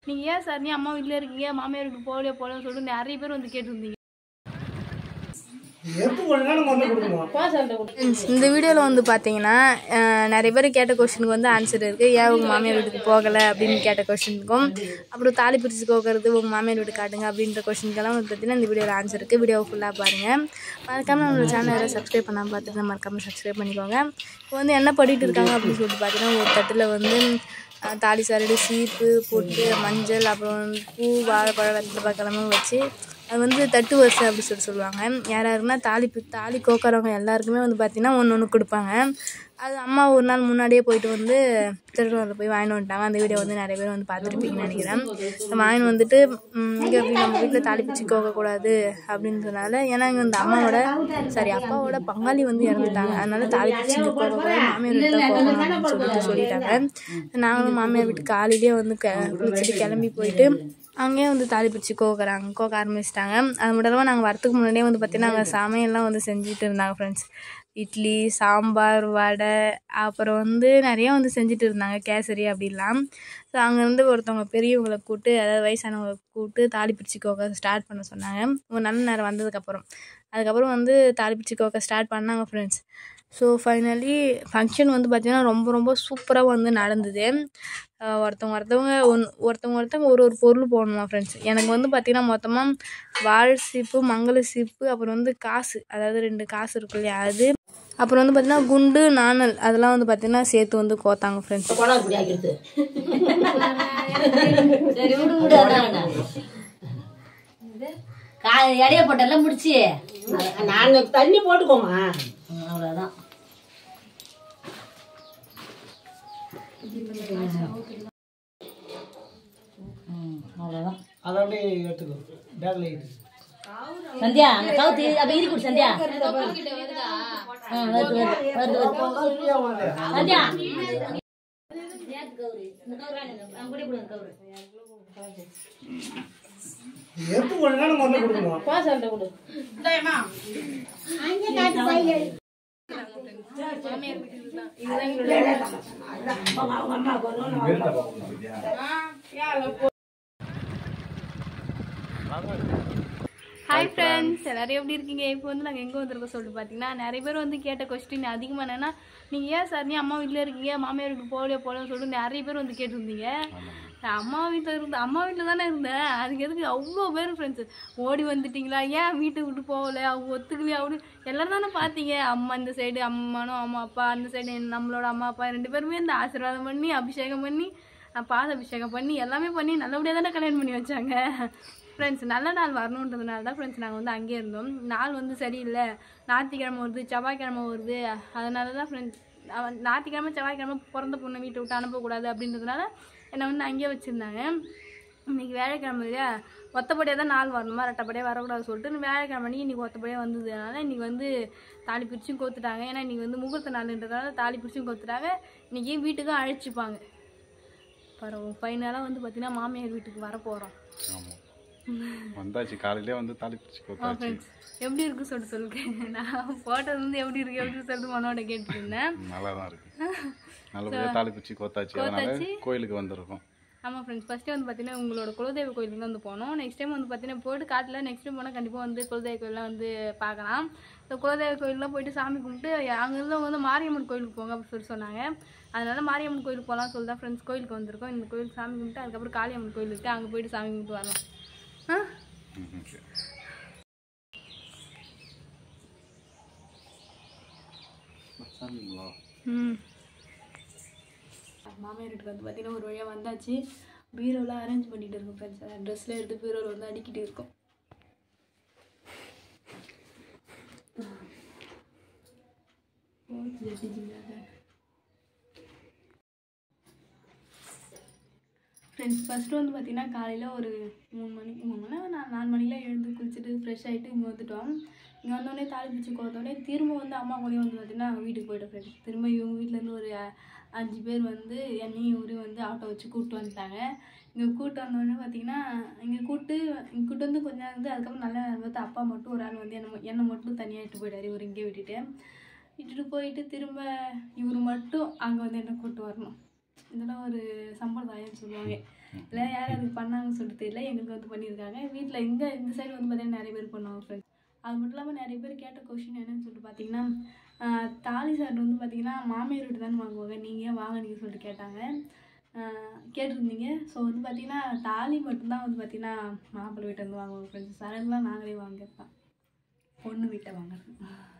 நீங்கள் ஏன் சார் நீ அம்மா வீட்டில் இருக்கீங்க மாமியார் வீட்டுக்கு போகலையே போகலன்னு சொல்லிட்டு நிறைய பேர் வந்து கேட்டிருந்தீங்க எப்போ கொஞ்ச நேரம் முதல்ல கொடுக்கணும் Friends, இந்த வீடியோவில் வந்து பார்த்தீங்கன்னா அஹ், நிறைய பேர் கேட்ட கொஸ்டினுக்கு வந்து ஆன்சர் இருக்குது ஏன் உங்கள் மாமியார் வீட்டுக்கு போகலை அப்படின்னு கேட்ட கொஸ்டினுக்கும் அப்புறம் தாலி பிரித்து கோக்கிறது உங்கள் மாமியார் வீட்டு காட்டுங்க அப்படின்ற கொஸ்டினுக்கெல்லாம் வந்து பார்த்தீங்கன்னா இந்த வீடியோவில் ஆன்சர் இருக்குது வீடியோ ஃபுல்லாக பாருங்கள் மறக்காமல் நம்மளோட சேனலை சப்ஸ்கிரைப் பண்ணாமல் பார்த்துட்டு மறக்காமல் சப்ஸ்கிரைப் பண்ணிக்கோங்க இப்போ வந்து என்ன பண்ணிட்டு இருக்காங்க அப்படின்னு சொல்லிட்டு பார்த்தீங்கன்னா ஒரு தட்டில் வந்து அஹ், தாலி சரடு சீப்பு பொட்டு மஞ்சள் அப்புறம் வந்து பூ வாழைப்பழம் வெத்தலை பக்கெல்லாமே வச்சு அது வந்து தட்டு வரிசை அப்படி சொல்லி சொல்லுவாங்க யார் யாருன்னா தாலி பி- தாலி கோக்கறவங்க எல்லாருக்குமே வந்து பார்த்திங்கன்னா ஒன்று ஒன்று கொடுப்பாங்க அது அம்மா ஒரு நாள் முன்னாடியே போயிட்டு வந்து திருநூரில் போய் வாங்கிட்டு வந்துட்டாங்க அந்த வீடியோ வந்து நிறைய பேர் வந்து பார்த்துருப்பீங்கன்னு நினைக்கிறேன் வாங்கிட்டு வந்துட்டு இங்கே அப்படி நம்ம வீட்டில் தாலி பிச்சு கோக்கக்கூடாது அப்படின்றதுனால ஏன்னா இங்கே இந்த அம்மாவோட சாரி அப்பாவோட பங்காளி வந்து இறந்துட்டாங்க அதனால தாலி பிச்சு இங்கே கோக்கக்கூடாது மாமியார் வீட்டில் கோக்கணும் அப்படின்னு சொல்லிட்டு சொல்லிட்டாங்க நாங்களும் மாமியார் வீட்டுக்கு காலையிலேயே வந்து க குளிச்சுட்டு கிளம்பி போயிட்டு அங்கேயே வந்து தாலி பிடிச்சி கோக்குறாங்க கோக்க ஆரம்பிச்சிட்டாங்க அது மட்டும் இல்லாமல் நாங்கள் வரத்துக்கு முன்னாடியே வந்து பார்த்தீங்கன்னா அங்கே சமையல்லாம் வந்து செஞ்சுட்டு இருந்தாங்க ஃப்ரெண்ட்ஸ் இட்லி சாம்பார் வடை அப்புறம் வந்து நிறைய வந்து செஞ்சுட்டு இருந்தாங்க கேசரி அப்படிலாம் ஸோ அங்கேருந்து ஒருத்தவங்க பெரியவங்களை கூப்பிட்டு அதாவது வயசானவங்களை கூப்பிட்டு தாலி பிரிச்சு கோக்க ஸ்டார்ட் பண்ண சொன்னாங்க ஒரு நல்ல நேரம் வந்ததுக்கப்புறம் அதுக்கப்புறம் வந்து தாலி பிரிச்சு கோக்க ஸ்டார்ட் பண்ணாங்க ஃப்ரெண்ட்ஸ் ஸோ ஃபைனலி ஃபங்க்ஷன் வந்து பார்த்திங்கன்னா ரொம்ப ரொம்ப சூப்பராக வந்து நடந்தது ஆஹ் ஒருத்தவங்க ஒருத்தவங்க ஒன் ஒருத்தவங்க ஒருத்தவங்க ஒரு ஒரு பொருள் போடணுமா ஃப்ரெண்ட்ஸ் எனக்கு வந்து பார்த்திங்கன்னா மொத்தமாக வாழ் சீப்பு மங்கள சீப்பு அப்புறம் வந்து காசு அதாவது ரெண்டு காசு இருக்கும் இல்லையா அது அப்புறம் வந்து பார்த்திங்கன்னா குண்டு நாணல் அதெல்லாம் வந்து பார்த்திங்கன்னா சேர்த்து வந்து கோத்தாங்க ஃப்ரெண்ட்ஸ் போனா இப்படி ஆக்கிடுது சரி விடு விடு அதான் வேண்டாம். கா எடைய போட்டெல்லாம் முடிச்சு நான் தண்ணி போட்டுக்கோமா ம், அவ்வளவுதான் ம், அவ்வளவுதான் அதை அப்படியே எடுத்துக்கோ பேக்கில் இருக்கு சந்தியா அந்த கவுத்து அப்ப இரு கொடு சந்தியா ஆ, வருது வருது வருது வருது சந்தியா எப்போ கொஞ்ச நேரம் முதல்ல கொடுக்கணும் ஹாய் ஃப்ரெண்ட்ஸ் எல்லாரும் எப்படி இருக்கீங்க இப்போ வந்து நாங்கள் எங்கே வந்திருக்கோம் சொல்லிட்டு பார்த்தீங்கன்னா நிறைய பேர் வந்து கேட்ட கொஸ்டின் அதிகமாக என்னென்னா நீங்கள் ஏன் சார் நீ அம்மா வீட்டில் இருக்கீங்க மாமியார் வீட்டுக்கு போகலையே போகலன்னு சொல்லிட்டு நிறைய பேர் வந்து கேட்டிருந்தீங்க நான் அம்மா வீட்டில் இருந்த அம்மா வீட்டில் தானே இருந்தேன் அதுக்கு எதுக்கு அவ்வளோ பேர் ஃப்ரெண்ட்ஸ் ஓடி வந்துட்டீங்களா ஏன் வீட்டை விட்டு போகல அவங்க ஒத்துக்கலையா அப்படி எல்லாரும் தானே பார்த்தீங்க அம்மா இந்த சைடு அம்மானும் அம்மா அப்பா அந்த சைடு நம்மளோட அம்மா அப்பா ரெண்டு பேருமே இந்த ஆசீர்வாதம் பண்ணி அபிஷேகம் பண்ணி அஹ், பாத அபிஷேகம் பண்ணி எல்லாமே பண்ணி நல்லபடியாக தானே கல்யாணம் பண்ணி வச்சாங்க ஃப்ரெண்ட்ஸ் நல்ல நாள் வரணுன்றதுனால தான் ஃப்ரெண்ட்ஸ் நாங்கள் வந்து அங்கேயே இருந்தோம் நாள் வந்து சரியில்லை ஞாயிற்றுக்கிழமை வருது செவ்வாய்க்கிழமை வருது அதனால தான் ஃப்ரெண்ட்ஸ் ஞாயிற்றுக்கிழமை செவ்வாய்க்கிழமை பிறந்த பொண்ணை வீட்டை விட்டு அனுப்பக்கூடாது அப்படின்றதுனால என்னை வந்து அங்கேயே வச்சுருந்தாங்க இன்னைக்கு வேலைக்கிழமை இல்லையா ஒத்தப்படியாக தான் நாள் வரணுமா ரெட்டப்படியாக வரக்கூடாது சொல்லிட்டு வியாழக்கிழமை அன்னைக்கு இன்றைக்கி ஒத்தப்படியாக வந்ததுனால இன்றைக்கி வந்து தாலி பிரிச்சும் கோத்துட்டாங்க ஏன்னா இன்றைக்கி வந்து முகூர்த்த நாளுன்றதுனால தாலி பிரிச்சும் கோத்துட்டாங்க இன்றைக்கி வீட்டுக்கும் அழைச்சிப்பாங்க பரவாயில்ல ஃபைனலாக வந்து பார்த்திங்கன்னா மாமியார் வீட்டுக்கு வர போகிறோம் ஆமாம் வந்தாச்சு காலையிலே வந்து தாலி பிடிச்சி கொடுத்தாச்சு ஃப்ரெண்ட்ஸ் எப்படி இருக்கு சொல்லிட்டு சொல்லுங்க நான் போட்டது வந்து எப்படி இருக்கு எப்படி சொல்லிட்டு மனோட கேட்டுட்டு இருந்தேன் நல்லா தான் இருக்கு நல்லபடியாக தாலி பிடிச்சி கோத்தாச்சு அதனால கோத்தாச்சு. கோயிலுக்கு வந்திருக்கோம் ஆமாம் ஃப்ரெண்ட்ஸ் ஃபஸ்ட்டு வந்து பார்த்தீங்கன்னா உங்களோட குலதெய்வ கோயிலுக்கு தான் வந்து போனோம் நெக்ஸ்ட் டைம் வந்து பார்த்தீங்கன்னா போயிட்டு காட்டில் நெக்ஸ்ட் டைம் போனால் கண்டிப்பாக வந்து குலதெய்வ கோயிலாம் வந்து பார்க்கலாம் ஸோ குலதெய்வ கோயிலெலாம் போயிட்டு சாமி கும்பிட்டு அங்கேருந்து வந்து மாரியம்மன் கோயிலுக்கு போங்க அப்படின்னு சொல்லி சொன்னாங்க அதனால மாரியம்மன் கோயிலுக்கு போகலாம் சொல்லி தான் ஃப்ரெண்ட்ஸ் கோயிலுக்கு வந்திருக்கோம் இந்த கோயிலுக்கு சாமி கும்பிட்டு அதுக்கப்புறம் காளியம்மன் கோயில் இருக்குது அங்கே போயிட்டு சாமி கும்பிட்டு வரலாம் ஆ ம், okay. சாமிங்களா ம் மாமியார் வீட்டுக்கு வந்து பார்த்தீங்கன்னா ஒரு வழியாக வந்தாச்சு பீரோலாம் அரேஞ்ச் பண்ணிட்டு இருக்கோம் ஃப்ரெண்ட்ஸ் ட்ரெஸ்லாம் எடுத்து பீரோவில் வந்து அடிக்கிட்டு இருக்கோம் ஃப்ரெண்ட்ஸ் ஃபஸ்ட்டு வந்து பார்த்தீங்கன்னா காலையில் ஒரு மூணு மணிக்கு மூணு மணி நான் நாலு மணிக்கெலாம் எழுந்து குளிச்சுட்டு ஃப்ரெஷ் ஆகிட்டு இங்கே வந்துட்டோம் இங்கே வந்தோடனே தாலி பிடிச்சி கோத்தோடனே திரும்ப வந்து அம்மா கூடயும் வந்து பார்த்தீங்கன்னா வீட்டுக்கு போயிட்டோம் ஃப்ரெண்ட்ஸ் திரும்ப இவங்க வீட்டிலேருந்து ஒரு அஹ், அஞ்சு பேர் வந்து என்னையும் இவரையும் வந்து ஆட்டோ வச்சு கூப்பிட்டு வந்துட்டாங்க இங்கே கூப்பிட்டு வந்தோடனே பார்த்தீங்கன்னா இங்கே கூப்பிட்டு இங்கே கூப்பிட்டு வந்து கொஞ்ச நேரம் இருந்து அதுக்கப்புறம் நல்ல நேரம் பார்த்து அப்பா மட்டும் ஒரு ஆள் வந்து என்னை ம- என்னை மட்டும் தனியாக இட்டு போயிட்டாரு இவர் இங்கே விட்டுட்டு இட்டுட்டு போயிட்டு திரும்ப இவர் மட்டும் அங்கே வந்து என்ன கூப்பிட்டு வரணும் இதெல்லாம் ஒரு சம்பிரதாயம்னு சொல்லுவாங்க இல்லை யார் யாருக்கு பண்ணாங்கன்னு சொல்லிட்டு தெரியல எங்களுக்கு வந்து பண்ணியிருக்காங்க வீட்டில் இங்கே இந்த சைடு வந்து பார்த்தீங்கன்னா நிறைய பேர் பண்ணுவாங்க ஃப்ரெண்ட்ஸ் அது மட்டும் இல்லாமல் நிறைய பேர் கேட்ட கொஷின் என்னன்னு சொல்லிட்டு பார்த்தீங்கன்னா ஆஹ், தாலி சார் வந்து பார்த்தீங்கன்னா மாமியார் வீட்டு தானே வாங்குவாங்க நீங்கள் ஏன் வாங்குனீங்கன்னு சொல்லிட்டு கேட்டாங்க ஆஹ், கேட்டிருந்தீங்க ஸோ வந்து பார்த்தீங்கன்னா தாலி மட்டும்தான் வந்து பார்த்தீங்கன்னா மாப்பிள்ளை வீட்டை வந்து வாங்குவாங்க ஃப்ரெண்ட்ஸ் சரண்லாம் நாங்களே வாங்கியிருப்போம் பொண்ணு வீட்டை வாங்குறது